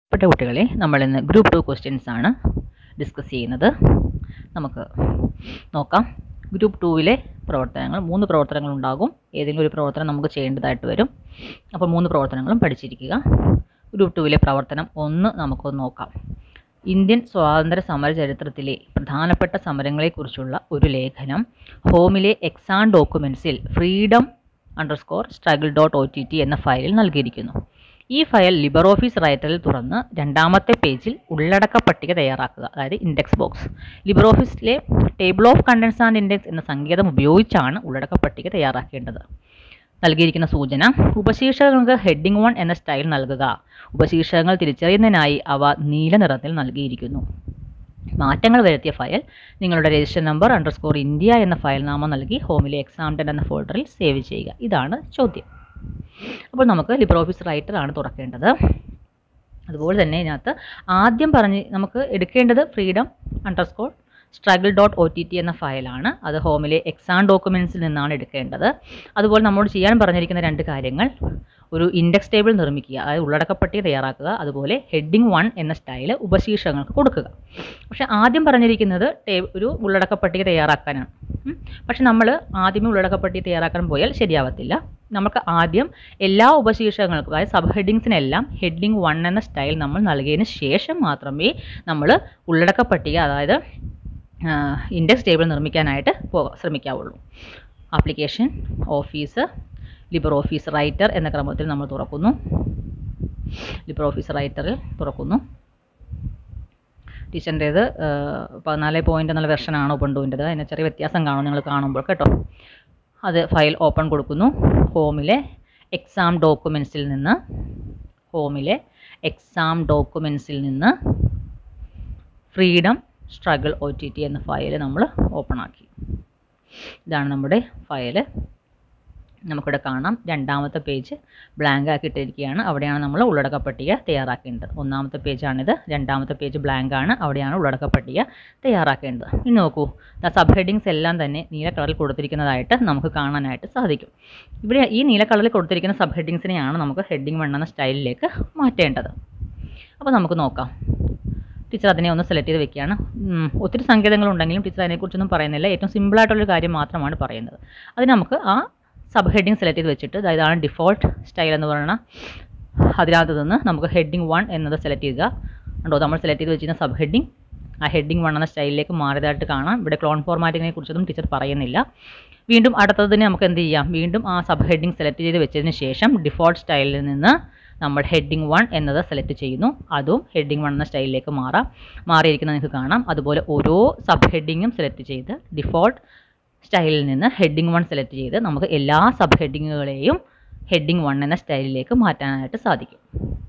പ്രിയപ്പെട്ട കുട്ടികളെ നമ്മൾ ഇന്ന് ഗ്രൂപ്പ് ടു ക്വസ്റ്റ്യൻസ് ആണ് ഡിസ്കസ് ചെയ്യുന്നത് നമുക്ക് നോക്കാം ഗ്രൂപ്പ് ടൂവിലെ പ്രവർത്തനങ്ങൾ മൂന്ന് പ്രവർത്തനങ്ങൾ ഉണ്ടാകും ഏതെങ്കിലും ഒരു പ്രവർത്തനം നമുക്ക് ചെയ്യേണ്ടതായിട്ട് വരും അപ്പോൾ മൂന്ന് പ്രവർത്തനങ്ങളും പഠിച്ചിരിക്കുക ഗ്രൂപ്പ് ടൂവിലെ പ്രവർത്തനം ഒന്ന് നമുക്കൊന്ന് നോക്കാം ഇന്ത്യൻ സ്വാതന്ത്ര്യ സമര ചരിത്രത്തിലെ പ്രധാനപ്പെട്ട സമരങ്ങളെക്കുറിച്ചുള്ള ഒരു ലേഖനം ഹോമിലെ എക്സാം ഡോക്യുമെൻസിൽ freedom underscore struggle dot O T T എന്ന ഫയലിൽ നൽകിയിരിക്കുന്നു ഈ ഫയൽ ലിബർ ഓഫീസ് റൈറ്ററിൽ തുറന്ന് രണ്ടാമത്തെ പേജിൽ ഉള്ളടക്ക പട്ടിക തയ്യാറാക്കുക അതായത് ഇൻഡെക്സ് ബോക്സ് ലിബർ ഓഫീസിലെ table of contents and index എന്ന സങ്കേതം ഉപയോഗിച്ചാണ് ഉള്ളടക്ക പട്ടിക തയ്യാറാക്കേണ്ടത് നൽകിയിരിക്കുന്ന സൂചന ഉപശീർഷകങ്ങൾക്ക് ഹെഡിംഗ് വൺ എന്ന സ്റ്റൈൽ നൽകുക ഉപശീർഷകങ്ങൾ തിരിച്ചറിയുന്നതിനായി അവ നീല നിറത്തിൽ നൽകിയിരിക്കുന്നു മാറ്റങ്ങൾ വരുത്തിയ ഫയൽ നിങ്ങളുടെ രജിസ്റ്റർ നമ്പർ അണ്ടർസ്കോർ ഇന്ത്യ എന്ന ഫയൽ നാമം നൽകി ഹോമിലെ എക്സാംഡൻ എന്ന ഫോൾഡറിൽ സേവ് ചെയ്യുക ഇതാണ് ചോദ്യം അപ്പോൾ നമുക്ക് ലിബർ ഓഫീസ് റൈറ്റർ ആണ് തുറക്കേണ്ടത് അതുപോലെ തന്നെ ഇതിനകത്ത് ആദ്യം പറഞ്ഞ് നമുക്ക് എടുക്കേണ്ടത് freedom underscore struggle dot O T T എന്ന ഫയലാണ് അത് ഹോമിലെ എക്സാം ഡോക്യുമെൻസിൽ നിന്നാണ് എടുക്കേണ്ടത് അതുപോലെ നമ്മോട് ചെയ്യാൻ പറഞ്ഞിരിക്കുന്ന രണ്ട് കാര്യങ്ങൾ ഒരു ഇൻഡെക്സ് ടേബിൾ നിർമ്മിക്കുക അതായത് ഉള്ളടക്കപ്പട്ടിക തയ്യാറാക്കുക അതുപോലെ ഹെഡിംഗ് വൺ എന്ന സ്റ്റൈൽ ഉപശീർഷകങ്ങൾക്ക് കൊടുക്കുക പക്ഷേ ആദ്യം പറഞ്ഞിരിക്കുന്നത് ടേ ഒരു ഉള്ളടക്കപ്പട്ടിക തയ്യാറാക്കാനാണ് ഉം. പക്ഷെ നമ്മൾ ആദ്യമേ ഉള്ളടക്കപ്പട്ടിക തയ്യാറാക്കാൻ പോയാൽ ശരിയാവത്തില്ല നമുക്ക് ആദ്യം എല്ലാ ഉപശീർഷകങ്ങൾക്കും അതായത് സബ് ഹെഡിങ്സിനെല്ലാം ഹെഡിംഗ് വൺ എന്ന സ്റ്റൈൽ നമ്മൾ നൽകിയതിന് ശേഷം മാത്രമേ നമ്മൾ ഉള്ളടക്കപ്പട്ടിക അതായത് ഇൻഡെക്സ് ടേബിൾ നിർമ്മിക്കാനായിട്ട് പോകാം ശ്രമിക്കാവുള്ളൂ application office Libre office writer എന്ന ക്രമത്തിൽ നമ്മൾ തുറക്കുന്നു ലിബർ ഓഫീസ് റൈറ്ററിൽ തുറക്കുന്നു ടീച്ചറിൻ്റേത് പതിനാല് പോയിൻ്റ് എന്നുള്ള വെർഷനാണ് ഉബണ്ടുവിൻ്റെത് അതിന് ചെറിയ വ്യത്യാസം കാണും നിങ്ങൾ കാണുമ്പോൾ കേട്ടോ അത് ഫയൽ ഓപ്പൺ കൊടുക്കുന്നു ഹോമിലെ എക്സാം ഡോക്യുമെൻസിൽ നിന്ന് ഹോമിലെ എക്സാം ഡോക്യുമെൻസിൽ നിന്ന് freedom struggle O T T എന്ന ഫയൽ നമ്മൾ ഓപ്പൺ ആക്കി ഇതാണ് നമ്മുടെ ഫയല് നമുക്കിവിടെ കാണാം രണ്ടാമത്തെ പേജ് ബ്ലാങ്ക് ആക്കി ഇട്ടിരിക്കുകയാണ് അവിടെയാണ് നമ്മൾ ഉള്ളടക്ക പട്ടിക തയ്യാറാക്കേണ്ടത് ഒന്നാമത്തെ പേജാണിത് രണ്ടാമത്തെ പേജ് ബ്ലാങ്ക് ആണ് അവിടെയാണ് ഉള്ളടക്ക പട്ടിക തയ്യാറാക്കേണ്ടത് ഇനി നോക്കൂ സബ് ഹെഡിങ്സ് എല്ലാം തന്നെ നീല കളറിൽ കൊടുത്തിരിക്കുന്നതായിട്ട് നമുക്ക് കാണാനായിട്ട് സാധിക്കും ഇവിടെ ഈ നീല കളറിൽ കൊടുത്തിരിക്കുന്ന സബ് ഹെഡിങ്സിനെയാണ് നമുക്ക് ഹെഡിങ് വൺ എന്ന സ്റ്റൈലിലേക്ക് മാറ്റേണ്ടത് അപ്പോൾ നമുക്ക് നോക്കാം ടീച്ചർ അതിനെ ഒന്ന് സെലക്ട് ചെയ്ത് വെക്കുകയാണ് ഉം, ഒത്തിരി സങ്കേതങ്ങളുണ്ടെങ്കിലും ടീച്ചർ അതിനെക്കുറിച്ചൊന്നും പറയുന്നില്ല ഏറ്റവും സിമ്പിളായിട്ടുള്ളൊരു കാര്യം മാത്രമാണ് പറയുന്നത് അതിന് നമുക്ക് ആ സബ് ഹെഡിങ് സെലക്ട് ചെയ്ത് വെച്ചിട്ട് ദാ ഇതാണ് ഡിഫോൾട്ട് സ്റ്റൈൽ എന്ന് പറയുന്ന അതിനകത്ത് നിന്ന് നമുക്ക് ഹെഡിങ് വൺ എന്നത് സെലക്ട് ചെയ്യുക ഉണ്ടോ നമ്മൾ സെലക്ട് ചെയ്ത് വെച്ചിരുന്ന സബ് ഹെഡിങ് ആ ഹെഡിങ് വൺ എന്ന സ്റ്റൈലിലേക്ക് മാറിയതായിട്ട് കാണാം ഇവിടെ ക്ലോൺ ഫോർമാറ്റിങ്ങിനെ കുറിച്ചൊന്നും ടീച്ചർ പറയുന്നില്ല വീണ്ടും അടുത്തതിന് നമുക്ക് എന്ത് ചെയ്യാം വീണ്ടും ആ സബ് ഹെഡിങ് സെലക്ട് ചെയ്ത് വെച്ചതിന് ശേഷം ഡിഫോൾട്ട് സ്റ്റൈലിൽ നിന്ന് നമ്മൾ ഹെഡിങ് വൺ എന്നത് സെലക്ട് ചെയ്യുന്നു അതും ഹെഡിങ് വൺ എന്ന സ്റ്റൈലിലേക്ക് മാറാം മാറിയിരിക്കുന്നത് നിങ്ങൾക്ക് കാണാം അതുപോലെ ഓരോ സബ് ഹെഡിങ്ങും സെലക്ട് ചെയ്ത് ഡിഫോൾട്ട് സ്റ്റൈലിൽ നിന്ന് ഹെഡിങ് വൺ സെലക്ട് ചെയ്ത് നമുക്ക് എല്ലാ സബ് ഹെഡിങ്ങുകളെയും ഹെഡിങ് വൺ എന്ന സ്റ്റൈലിലേക്ക് മാറ്റാനായിട്ട് സാധിക്കും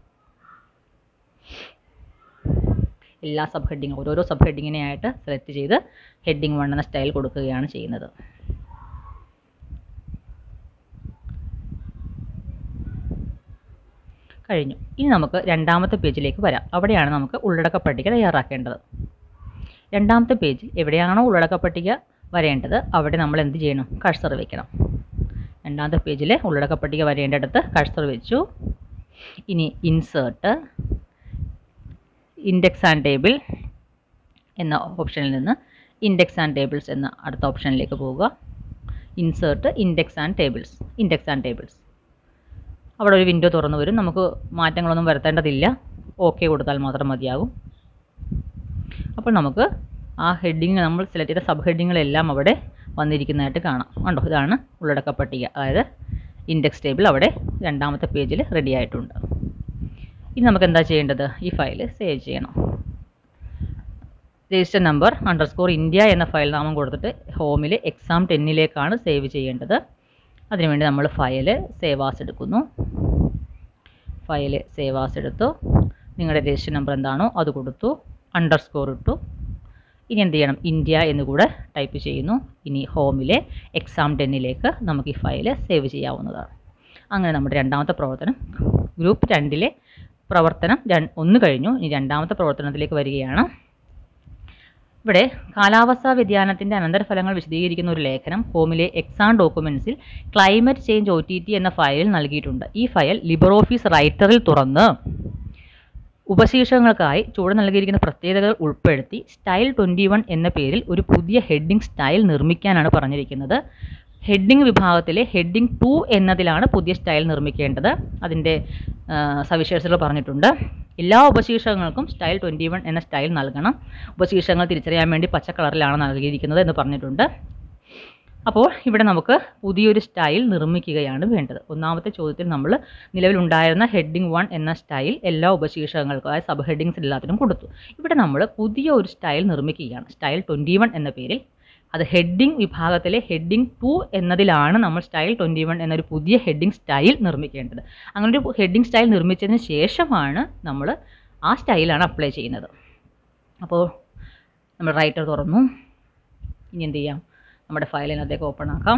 എല്ലാ സബ് ഹെഡിങ് ഓരോരോ സബ് ഹെഡിങ്ങിനെ ആയിട്ട് സെലക്ട് ചെയ്ത് ഹെഡിങ് വൺ എന്ന സ്റ്റൈൽ കൊടുക്കുകയാണ് ചെയ്യുന്നത് കഴിഞ്ഞു ഇനി നമുക്ക് രണ്ടാമത്തെ പേജിലേക്ക് വരാം അവിടെയാണ് നമുക്ക് ഉള്ളടക്ക പട്ടിക തയ്യാറാക്കേണ്ടത് രണ്ടാമത്തെ പേജിൽ എവിടെയാണോ ഉള്ളടക്ക പട്ടിക വരേണ്ടത് അവിടെ നമ്മൾ എന്ത് ചെയ്യണം കഴ്സർ വെക്കണം രണ്ടാമത്തെ പേജിൽ ഉള്ളടക്ക പട്ടിക വരേണ്ടിടത്ത് കഴ്സർ വെച്ചു ഇനി ഇൻസേർട്ട് ഇൻഡെക്സ് ആൻഡ് ടേബിൾ എന്ന ഓപ്ഷനിൽ നിന്ന് ഇൻഡെക്സ് ആൻഡ് ടേബിൾസ് എന്ന അടുത്ത ഓപ്ഷനിലേക്ക് പോവുക insert index and tables index and tables അവിടെ ഒരു വിൻഡോ തുറന്നു വരും നമുക്ക് മാറ്റങ്ങളൊന്നും വരുത്തേണ്ടതില്ല ഓക്കെ കൊടുത്താൽ മാത്രം മതിയാകും അപ്പോൾ നമുക്ക് ആ ഹെഡിങ് നമ്മൾ സെലക്ട് ചെയ്ത സബ് ഹെഡിങ്ങുകളെല്ലാം അവിടെ വന്നിരിക്കുന്നതായിട്ട് കാണാം കണ്ടോ ഇതാണ് ഉള്ളടക്ക പട്ടിക അതായത് ഇൻഡെക്സ് ടേബിൾ അവിടെ രണ്ടാമത്തെ പേജിൽ റെഡി ആയിട്ടുണ്ട് ഇനി നമുക്ക് എന്താ ചെയ്യേണ്ടത് ഈ ഫയൽ സേവ് ചെയ്യണം രജിസ്റ്റർ നമ്പർ അണ്ടർസ്കോർ ഇന്ത്യ എന്ന ഫയൽ നാമം കൊടുത്തിട്ട് ഹോമിൽ എക്സാം ടെന്നിലേക്കാണ് സേവ് ചെയ്യേണ്ടത് അതിനുവേണ്ടി നമ്മൾ ഫയൽ സേവാസ് എടുക്കുന്നു ഫയൽ സേവാസ് എടുത്തു നിങ്ങളുടെ രജിസ്റ്റർ നമ്പർ എന്താണോ അത് കൊടുത്തു അണ്ടർസ്കോർ ഇട്ടു ഇനി എന്ത് ചെയ്യണം ഇന്ത്യ എന്ന് കൂടെ ടൈപ്പ് ചെയ്യുന്നു ഇനി ഹോമിലെ എക്സാം ടെന്നിലേക്ക് നമുക്ക് ഈ ഫയൽ സേവ് ചെയ്യാവുന്നതാണ് അങ്ങനെ നമ്മുടെ രണ്ടാമത്തെ പ്രവർത്തനം ഗ്രൂപ്പ് രണ്ടിലെ പ്രവർത്തനം ര- ഒന്ന് കഴിഞ്ഞു ഇനി രണ്ടാമത്തെ പ്രവർത്തനത്തിലേക്ക് വരികയാണ് ഇവിടെ കാലാവസ്ഥാ വ്യതിയാനത്തിന്റെ അനന്തരഫലങ്ങൾ വിശദീകരിക്കുന്ന ഒരു ലേഖനം ഹോമിലെ എക്സാം ഡോക്യുമെന്റ്സിൽ climate change O T T എന്ന ഫയലിൽ നൽകിയിട്ടുണ്ട് ഈ ഫയൽ ലിബർ ഓഫീസ് റൈറ്ററിൽ തുറന്ന് ഉപശീർഷകങ്ങൾക്കായി ചുവടെ നൽകിയിരിക്കുന്ന പ്രത്യേകതകൾ ഉൾപ്പെടുത്തി സ്റ്റൈൽ ട്വൻറ്റി വൺ എന്ന പേരിൽ ഒരു പുതിയ ഹെഡിംഗ് സ്റ്റൈൽ നിർമ്മിക്കാനാണ് പറഞ്ഞിരിക്കുന്നത് ഹെഡിംഗ് വിഭാഗത്തിലെ ഹെഡിംഗ് ടു എന്നതിലാണ് പുതിയ സ്റ്റൈൽ നിർമ്മിക്കേണ്ടത് അതിൻ്റെ ആ, സവിശേഷതകൾ പറഞ്ഞിട്ടുണ്ട് എല്ലാ ഉപശീർഷകങ്ങൾക്കും സ്റ്റൈൽ ട്വൻറ്റി വൺ എന്ന സ്റ്റൈൽ നൽകണം ഉപശീർഷകങ്ങൾ തിരിച്ചറിയാൻ വേണ്ടി പച്ച കളറിലാണ് നൽകിയിരിക്കുന്നത് എന്ന് പറഞ്ഞിട്ടുണ്ട് അപ്പോൾ ഇവിടെ നമുക്ക് പുതിയൊരു സ്റ്റൈൽ നിർമ്മിക്കുകയാണ് വേണ്ടത് ഒന്നാമത്തെ ചോദ്യത്തിൽ നമ്മൾ നിലവിലുണ്ടായിരുന്ന ഹെഡിംഗ് വൺ എന്ന സ്റ്റൈൽ എല്ലാ ഉപശീർഷകങ്ങൾക്കും അതായത് സബ് ഹെഡിങ്സ് എല്ലാത്തിനും കൊടുത്തു ഇവിടെ നമ്മൾ പുതിയ ഒരു സ്റ്റൈൽ നിർമ്മിക്കുകയാണ് സ്റ്റൈൽ ട്വൻറ്റി വൺ എന്ന പേരിൽ അത് ഹെഡിംഗ് വിഭാഗത്തിലെ ഹെഡിംഗ് ടു എന്നതിലാണ് നമ്മൾ സ്റ്റൈൽ ട്വൻറ്റി വൺ എന്നൊരു പുതിയ ഹെഡിംഗ് സ്റ്റൈൽ നിർമ്മിക്കേണ്ടത് അങ്ങനെ ഒരു ഹെഡിംഗ് സ്റ്റൈൽ നിർമ്മിച്ചതിന് ശേഷമാണ് നമ്മൾ ആ സ്റ്റൈലാണ് അപ്ലൈ ചെയ്യുന്നത് അപ്പോൾ നമ്മൾ റൈറ്റർ തുറന്നു ഇനി എന്ത് ചെയ്യാം നമ്മുടെ ഫയലിനകത്തേക്ക് ഓപ്പൺ ആക്കാം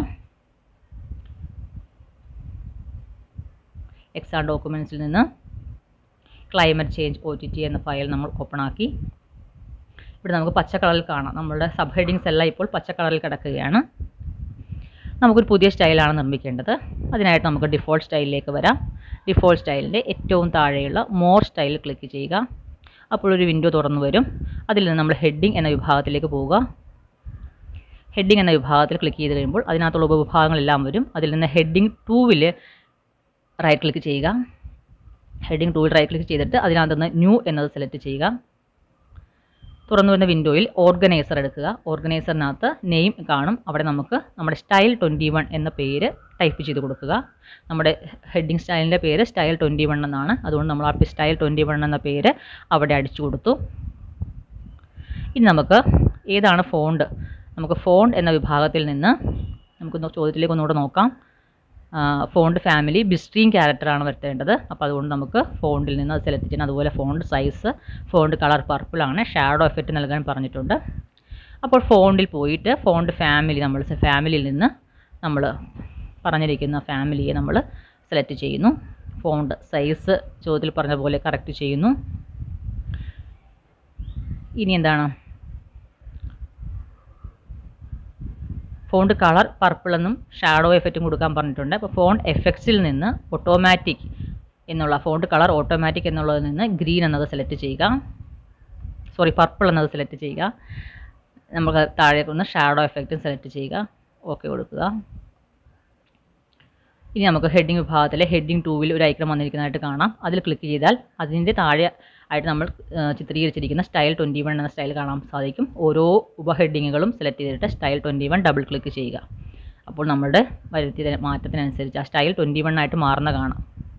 എക്സാം ഡോക്യുമെൻറ്റ്സിൽ നിന്ന് climate change O T T എന്ന ഫയൽ നമ്മൾ ഓപ്പൺ ആക്കി ഇവിടെ നമുക്ക് പച്ച കളറിൽ കാണാം നമ്മളുടെ സബ് ഹെഡിങ്സ് എല്ലാം ഇപ്പോൾ പച്ച കളറിൽ കിടക്കുകയാണ് നമുക്കൊരു പുതിയ സ്റ്റൈലാണ് നിർമ്മിക്കേണ്ടത് അതിനായിട്ട് നമുക്ക് ഡിഫോൾട്ട് സ്റ്റൈലിലേക്ക് വരാം ഡിഫോൾട്ട് സ്റ്റൈലിൻ്റെ ഏറ്റവും താഴെയുള്ള മോർ സ്റ്റൈൽ ക്ലിക്ക് ചെയ്യുക അപ്പോൾ ഒരു വിൻഡോ തുറന്നു വരും അതിൽ നിന്ന് നമ്മൾ ഹെഡിങ് എന്ന വിഭാഗത്തിലേക്ക് പോവുക ഹെഡിങ് എന്ന വിഭാഗത്തിൽ ക്ലിക്ക് ചെയ്ത് കഴിയുമ്പോൾ അതിനകത്തുള്ള ഉപവിഭാഗങ്ങളെല്ലാം വരും അതിൽ നിന്ന് ഹെഡിങ് ടൂവിൽ റൈറ്റ് ക്ലിക്ക് ചെയ്യുക ഹെഡിങ് ടൂവിൽ റൈറ്റ് ക്ലിക്ക് ചെയ്തിട്ട് അതിനകത്ത് നിന്ന് ന്യൂ എന്നത് സെലക്ട് ചെയ്യുക തുറന്നു വരുന്ന വിൻഡോയിൽ ഓർഗനൈസർ എടുക്കുക ഓർഗനൈസറിനകത്ത് നെയിം കാണും അവിടെ നമുക്ക് നമ്മുടെ സ്റ്റൈൽ ട്വൻറ്റി വൺ എന്ന പേര് ടൈപ്പ് ചെയ്ത് കൊടുക്കുക നമ്മുടെ ഹെഡിങ് സ്റ്റൈലിൻ്റെ പേര് സ്റ്റൈൽ ട്വൻറ്റി വൺ എന്നാണ് അതുകൊണ്ട് നമ്മൾ ആ സ്റ്റൈൽ ട്വൻറ്റി വൺ എന്ന പേര് അവിടെ അടിച്ചു കൊടുത്തു ഇനി നമുക്ക് ഏതാണ് ഫോണ്ട് നമുക്ക് ഫോണ്ട് എന്ന വിഭാഗത്തിൽ നിന്ന് നമുക്ക് ഒന്ന് ചോദ്യത്തിലേക്ക് ഒന്നുകൂടെ നോക്കാം ഫോണ്ട് ഫാമിലി ബിസ്ട്രീം ക്യാരക്ടറാണ് വരുത്തേണ്ടത് അപ്പോൾ അതുകൊണ്ട് നമുക്ക് ഫോണ്ടിൽ നിന്ന് അത് സെലക്ട് ചെയ്യണം അതുപോലെ ഫോണ്ട് സൈസ് ഫോണ്ട് കളർ പർപ്പിളാണ് ഷാഡോ എഫക്റ്റ് നൽകാൻ പറഞ്ഞിട്ടുണ്ട് അപ്പോൾ ഫോണ്ടിൽ പോയിട്ട് ഫോണ്ട് ഫാമിലി നമ്മൾ ഫാമിലിയിൽ നിന്ന് നമ്മൾ പറഞ്ഞിരിക്കുന്ന ഫാമിലിയെ നമ്മൾ സെലക്ട് ചെയ്യുന്നു ഫോണ്ട് സൈസ് ചോദ്യത്തിൽ പറഞ്ഞ പോലെ കറക്റ്റ് ചെയ്യുന്നു ഇനി എന്താണ് ഫോണ്ട് കളർ പർപ്പിൾ എന്നും ഷാഡോ എഫക്റ്റും കൊടുക്കാൻ പറഞ്ഞിട്ടുണ്ട് അപ്പോൾ ഫോണ്ട് എഫക്ട്സിൽ നിന്ന് ഓട്ടോമാറ്റിക് എന്നുള്ള ഫോണ്ട് കളർ ഓട്ടോമാറ്റിക് എന്നുള്ളതിൽ നിന്ന് ഗ്രീൻ എന്നത് സെലക്ട് ചെയ്യുക സോറി പർപ്പിൾ എന്നത് സെലക്ട് ചെയ്യുക നമുക്ക് താഴേക്ക് ഒന്ന് ഷാഡോ എഫക്റ്റും സെലക്ട് ചെയ്യുക ഓക്കെ കൊടുക്കുക ഇനി നമുക്ക് ഹെഡിങ് വിഭാഗത്തിലെ ഹെഡിങ് ടൂവിൽ ഒരു ഐക്കൺ വന്നിരിക്കുന്നതായിട്ട് കാണാം അതിൽ ക്ലിക്ക് ചെയ്താൽ അതിൻ്റെ താഴെ ആയിട്ട് നമ്മൾ ആ, ചിത്രീകരിച്ചിരിക്കുന്ന സ്റ്റൈൽ ട്വൻറ്റി വൺ എന്ന സ്റ്റൈൽ കാണാൻ സാധിക്കും ഓരോ ഉപഹെഡിങ്ങുകളും സെലക്ട് ചെയ്തിട്ട് style twenty one double click ചെയ്യുക അപ്പോൾ നമ്മുടെ വരുത്തിയ മാറ്റത്തിനനുസരിച്ച് ആ സ്റ്റൈൽ ട്വൻറ്റി വൺ ആയിട്ട് മാറുന്ന കാണാം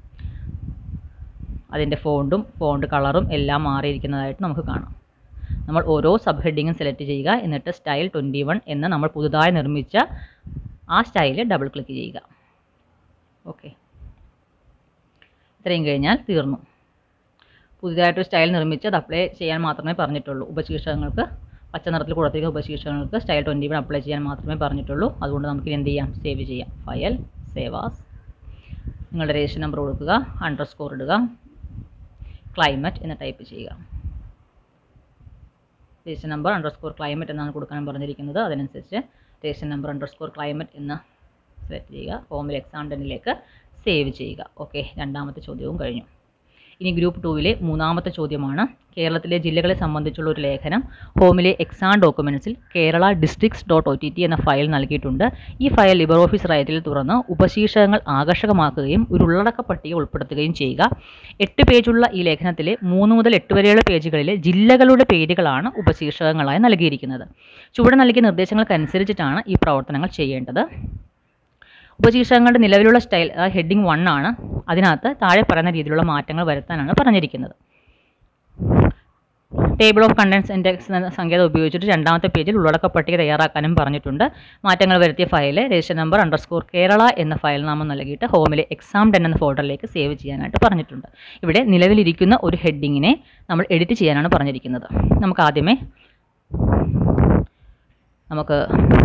അതിൻ്റെ ഫോണ്ടും ഫോണ്ട് കളറും എല്ലാം മാറിയിരിക്കുന്നതായിട്ട് നമുക്ക് കാണാം നമ്മൾ ഓരോ സബ് ഹെഡിങ്ങും സെലക്ട് ചെയ്യുക എന്നിട്ട് സ്റ്റൈൽ ട്വൻറ്റി വൺ എന്ന് നമ്മൾ പുതുതായി നിർമ്മിച്ച ആ സ്റ്റൈല് ഡബിൾ ക്ലിക്ക് ചെയ്യുക ഓക്കെ ഇത്രയും കഴിഞ്ഞാൽ തീർന്നു പുതിയതായിട്ടൊരു സ്റ്റൈൽ നിർമ്മിച്ച് അത് അപ്ലൈ ചെയ്യാൻ മാത്രമേ പറഞ്ഞിട്ടുള്ളൂ ഉപശീർഷകങ്ങൾക്ക് പച്ച നിറത്തിൽ കൊടുത്തിരിക്കുന്ന ഉപശീർഷകങ്ങൾക്ക് സ്റ്റൈൽ ട്വൻറ്റി വൺ അപ്ലൈ ചെയ്യാൻ മാത്രമേ പറഞ്ഞിട്ടുള്ളൂ അതുകൊണ്ട് നമുക്ക് ഇനി എന്ത് ചെയ്യാം സേവ് ചെയ്യാം ഫയൽ സേവാസ് നിങ്ങളുടെ രജിസ്റ്റർ നമ്പർ കൊടുക്കുക അണ്ടർ സ്കോർ ഇടുക ക്ലൈമറ്റ് എന്ന് ടൈപ്പ് ചെയ്യുക register number underscore climate എന്നാണ് കൊടുക്കാൻ പറഞ്ഞിരിക്കുന്നത് അതിനനുസരിച്ച് register number underscore climate എന്ന് സെലക്ട് ചെയ്യുക ഹോമിൽ എക്സാം ടെന്നിലേക്ക് സേവ് ചെയ്യുക ഓക്കെ രണ്ടാമത്തെ ചോദ്യവും കഴിഞ്ഞു ഇനി ഗ്രൂപ്പ് ടൂവിലെ മൂന്നാമത്തെ ചോദ്യമാണ് കേരളത്തിലെ ജില്ലകളെ സംബന്ധിച്ചുള്ള ഒരു ലേഖനം ഹോമിലെ എക്സാം ഡോക്യുമെൻറ്റ്സിൽ Kerala districts dot O T T എന്ന ഫയൽ നൽകിയിട്ടുണ്ട് ഈ ഫയൽ ലിബർ ഓഫീസ് റൈറ്റിൽ തുറന്ന് ഉപശീർഷകങ്ങൾ ആകർഷകമാക്കുകയും ഒരു ഉള്ളടക്ക പട്ടിക ഉൾപ്പെടുത്തുകയും ചെയ്യുക എട്ട് പേജുള്ള ഈ ലേഖനത്തിലെ മൂന്ന് മുതൽ എട്ട് വരെയുള്ള പേജുകളിലെ ജില്ലകളുടെ പേരുകളാണ് ഉപശീർഷകങ്ങളായി നൽകിയിരിക്കുന്നത് ചുവടെ നൽകിയ നിർദ്ദേശങ്ങൾക്കനുസരിച്ചിട്ടാണ് ഈ പ്രവർത്തനങ്ങൾ ചെയ്യേണ്ടത് ഉപശീർഷകങ്ങളുടെ നിലവിലുള്ള സ്റ്റൈൽ ഹെഡിങ് വൺ ആണ് അതിനകത്ത് താഴെ പറയുന്ന രീതിയിലുള്ള മാറ്റങ്ങൾ വരുത്താനാണ് പറഞ്ഞിരിക്കുന്നത് ടേബിൾ ഓഫ് കണ്ടൻസ് ഇൻഡെക്സ് എന്ന സങ്കേതം ഉപയോഗിച്ചിട്ട് രണ്ടാമത്തെ പേജിൽ ഉള്ളടക്ക പട്ടിക തയ്യാറാക്കാനും പറഞ്ഞിട്ടുണ്ട് മാറ്റങ്ങൾ വരുത്തിയ file register number underscore Kerala എന്ന ഫയൽ നാമം നൽകിയിട്ട് ഹോമിലെ എക്സാം ടെൻ എന്ന ഫോൾഡറിലേക്ക് സേവ് ചെയ്യാനായിട്ട് പറഞ്ഞിട്ടുണ്ട് ഇവിടെ നിലവിലിരിക്കുന്ന ഒരു ഹെഡിങ്ങിനെ നമ്മൾ എഡിറ്റ് ചെയ്യാനാണ് പറഞ്ഞിരിക്കുന്നത് നമുക്ക് ആദ്യമേ നമുക്ക്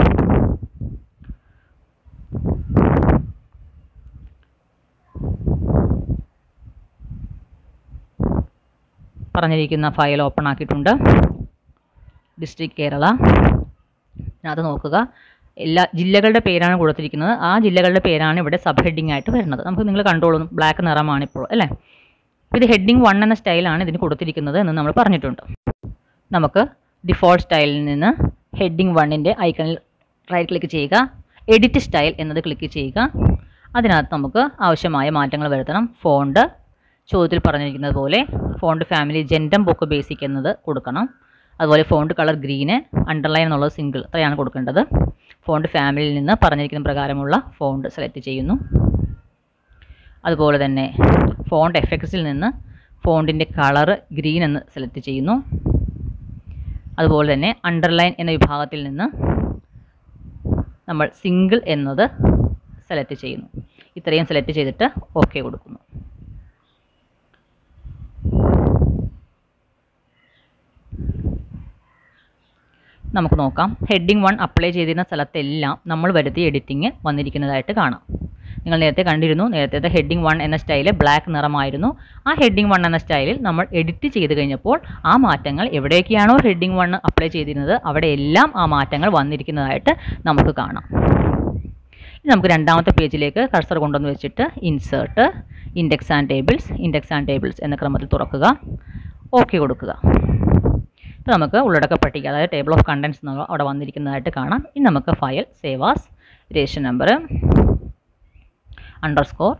പറഞ്ഞിരിക്കുന്ന ഫയൽ ഓപ്പൺ ആക്കിയിട്ടുണ്ട് ഡിസ്ട്രിക്ട് കേരള അത് നോക്കുക എല്ലാ ജില്ലകളുടെ പേരാണ് കൊടുത്തിരിക്കുന്നത് ആ ജില്ലകളുടെ പേരാണ് ഇവിടെ സബ് ഹെഡിങ് ആയിട്ട് വരുന്നത് നമുക്ക് നിങ്ങൾ കണ്ടോളൂ ബ്ലാക്ക് നിറമാണ് ഇപ്പോൾ അല്ലേ ഇത് ഹെഡിങ് വൺ എന്ന സ്റ്റൈലാണ് ഇതിന് കൊടുത്തിരിക്കുന്നത് എന്ന് നമ്മൾ പറഞ്ഞിട്ടുണ്ട് നമുക്ക് ഡിഫോൾട്ട് സ്റ്റൈലിൽ നിന്ന് ഹെഡിങ് വണ്ണിൻ്റെ ഐക്കണിൽ റൈറ്റ് ക്ലിക്ക് ചെയ്യുക എഡിറ്റ് സ്റ്റൈൽ എന്നത് ക്ലിക്ക് ചെയ്യുക അതിനകത്ത് നമുക്ക് ആവശ്യമായ മാറ്റങ്ങൾ വരുത്തണം ഫോണ്ട് ചോദ്യത്തിൽ പറഞ്ഞിരിക്കുന്നത് പോലെ font family Gentium book basic എന്നത് കൊടുക്കണം അതുപോലെ ഫോണ്ട് കളർ ഗ്രീന് അണ്ടർലൈൻ എന്നുള്ളത് സിംഗിൾ ഇത്രയാണ് കൊടുക്കേണ്ടത് ഫോണ്ട് ഫാമിലിയിൽ നിന്ന് പറഞ്ഞിരിക്കുന്ന പ്രകാരമുള്ള ഫോണ്ട് സെലക്ട് ചെയ്യുന്നു അതുപോലെ തന്നെ ഫോണ്ട് എഫക്ട്സിൽ നിന്ന് ഫോണ്ടിൻ്റെ കളർ ഗ്രീൻ എന്ന് സെലക്ട് ചെയ്യുന്നു അതുപോലെ തന്നെ അണ്ടർലൈൻ എന്ന വിഭാഗത്തിൽ നിന്ന് നമ്മൾ സിംഗിൾ എന്നത് സെലക്ട് ചെയ്യുന്നു ഇത്രയും സെലക്ട് ചെയ്തിട്ട് ഓക്കെ കൊടുക്കുന്നു നമുക്ക് നോക്കാം ഹെഡിങ് വൺ അപ്ലൈ ചെയ്തിരുന്ന സ്ഥലത്തെല്ലാം നമ്മൾ വരുത്തിയ എഡിറ്റിംഗ് വന്നിരിക്കുന്നതായിട്ട് കാണാം നിങ്ങൾ നേരത്തെ കണ്ടിരുന്നു നേരത്തെ ഹെഡിങ് വൺ എന്ന സ്റ്റൈല് ബ്ലാക്ക് നിറമായിരുന്നു ആ ഹെഡിങ് വൺ എന്ന സ്റ്റൈലിൽ നമ്മൾ എഡിറ്റ് ചെയ്ത് കഴിഞ്ഞപ്പോൾ ആ മാറ്റങ്ങൾ എവിടേക്കാണോ ഹെഡിങ് വൺ അപ്ലൈ ചെയ്തിരുന്നത് അവിടെ എല്ലാം ആ മാറ്റങ്ങൾ വന്നിരിക്കുന്നതായിട്ട് നമുക്ക് കാണാം ഇനി നമുക്ക് രണ്ടാമത്തെ പേജിലേക്ക് കർസർ കൊണ്ടുവന്ന് വെച്ചിട്ട് insert index and tables index and tables എന്ന ക്രമത്തിൽ തുറക്കുക ഓക്കെ കൊടുക്കുക ഇപ്പോൾ നമുക്ക് ഉള്ളടക്ക പട്ടിക അതായത് ടേബിൾ ഓഫ് കണ്ടൻസ് എന്നുള്ള അവിടെ വന്നിരിക്കുന്നതായിട്ട് കാണാം ഇനി നമുക്ക് file save as register number underscore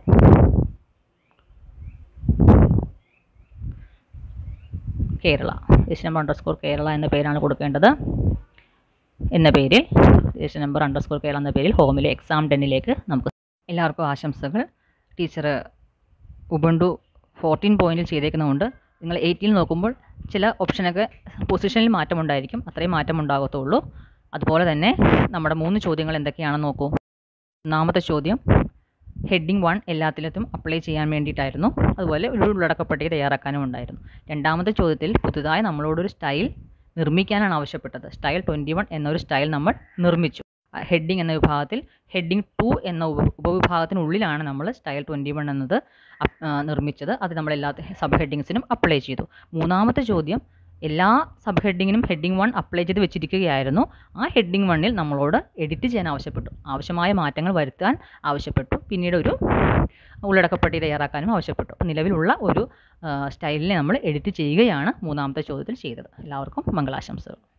Kerala register number underscore Kerala എന്ന പേരാണ് കൊടുക്കേണ്ടത് എന്ന പേരിൽ രജിസ്റ്റർ നമ്പർ അണ്ടർസ്കോർ കേരള എന്ന പേരിൽ ഹോമിലെ എക്സാം ടെന്നിലേക്ക് നമുക്ക് എല്ലാവർക്കും ആശംസകൾ ടീച്ചർ ഉബണ്ടു ഫോർട്ടീൻ പോയിന്റിൽ ചെയ്തേക്കുന്നതുകൊണ്ട് നിങ്ങൾ എയ്റ്റീൻ നോക്കുമ്പോൾ ചില ഓപ്ഷനൊക്കെ പൊസിഷനിൽ മാറ്റമുണ്ടായിരിക്കും അത്രയും മാറ്റം ഉണ്ടാകത്തുള്ളൂ അതുപോലെ തന്നെ നമ്മുടെ മൂന്ന് ചോദ്യങ്ങൾ എന്തൊക്കെയാണെന്ന് നോക്കൂ ഒന്നാമത്തെ ചോദ്യം ഹെഡിങ് വൺ എല്ലാത്തിലും അപ്ലൈ ചെയ്യാൻ വേണ്ടിയിട്ടായിരുന്നു അതുപോലെ ഒരു ഉള്ളടക്ക പട്ടിക തയ്യാറാക്കാനും ഉണ്ടായിരുന്നു രണ്ടാമത്തെ ചോദ്യത്തിൽ പുതുതായി നമ്മളോടൊരു സ്റ്റൈൽ നിർമ്മിക്കാനാണ് ആവശ്യപ്പെട്ടത് സ്റ്റൈൽ ട്വൻറ്റി വൺ എന്നൊരു സ്റ്റൈൽ നമ്മൾ നിർമ്മിച്ചു ഹെഡിങ് എന്ന വിഭാഗത്തിൽ ഹെഡിങ് ടു എന്ന ഉപ ഉപവിഭാഗത്തിനുള്ളിലാണ് നമ്മൾ സ്റ്റൈൽ ട്വൻറ്റി വൺ എന്നത് അപ്- ആ, നിർമ്മിച്ചത് അത് നമ്മൾ എല്ലാ സബ് ഹെഡിങ്സിനും അപ്ലൈ ചെയ്തു മൂന്നാമത്തെ ചോദ്യം എല്ലാ സബ് ഹെഡിങ്ങിനും ഹെഡിങ് വൺ അപ്ലൈ ചെയ്ത് വെച്ചിരിക്കുകയായിരുന്നു ആ ഹെഡിങ് വണ്ണിൽ നമ്മളോട് എഡിറ്റ് ചെയ്യാൻ ആവശ്യപ്പെട്ടു ആവശ്യമായ മാറ്റങ്ങൾ വരുത്താൻ ആവശ്യപ്പെട്ടു പിന്നീട് ഒരു ഉള്ളടക്കപ്പട്ടി തയ്യാറാക്കാനും ആവശ്യപ്പെട്ടു അപ്പോൾ നിലവിലുള്ള ഒരു സ്റ്റൈലിനെ നമ്മൾ എഡിറ്റ് ചെയ്യുകയാണ് മൂന്നാമത്തെ ചോദ്യത്തിൽ ചെയ്തത് എല്ലാവർക്കും മംഗളാശംസകൾ